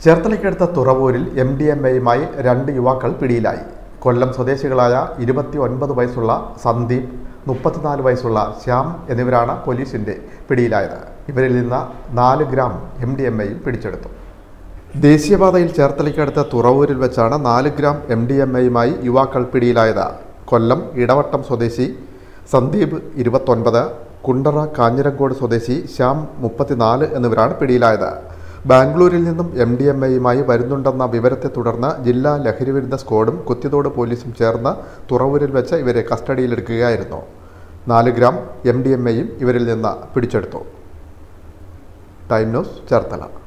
ചേർത്തലയ്ക്കടുത്ത തുറവൂരിൽ M D M എയുമായി രണ്ട് യുവാക്കൾ പിടിയിലായി കൊല്ലം സ്വദേശികളായ ഇരുപത്തി ഒൻപത് വയസ്സുള്ള സന്ദീപ് മുപ്പത്തിനാല് വയസ്സുള്ള ശ്യാം എന്നിവരാണ് പോലീസിന്റെ പിടിയിലായത് ഇവരിൽ നിന്ന് നാല് ഗ്രാം എം ഡി എം എയും പിടിച്ചെടുത്തു ദേശീയപാതയിൽ ചേർത്തലയ്ക്കടുത്ത തുറവൂരിൽ വെച്ചാണ് നാല് ഗ്രാം എം ഡി എം എയുമായി യുവാക്കൾ പിടിയിലായത് കൊല്ലം ഇടവട്ടം സ്വദേശി സന്ദീപ് ഇരുപത്തൊൻപത് കുണ്ടറ കാഞ്ഞിരങ്കോട് സ്വദേശി ശ്യാം മുപ്പത്തിനാല് എന്നിവരാണ് പിടിയിലായത് ബാംഗ്ലൂരിൽ നിന്നും എം ഡി എം എയുമായി വരുന്നുണ്ടെന്ന വിവരത്തെ തുടർന്ന് ജില്ലാ ലഹരിവിരുദ്ധ സ്ക്വാഡും കുത്തിത്തോട് പോലീസും ചേർന്ന് തുറവൂരിൽ വെച്ച് ഇവരെ കസ്റ്റഡിയിലെടുക്കുകയായിരുന്നു നാല് ഗ്രാം എം ഡി എം എയും ഇവരിൽ നിന്ന് പിടിച്ചെടുത്തു ടൈം ന്യൂസ് ചേർത്തല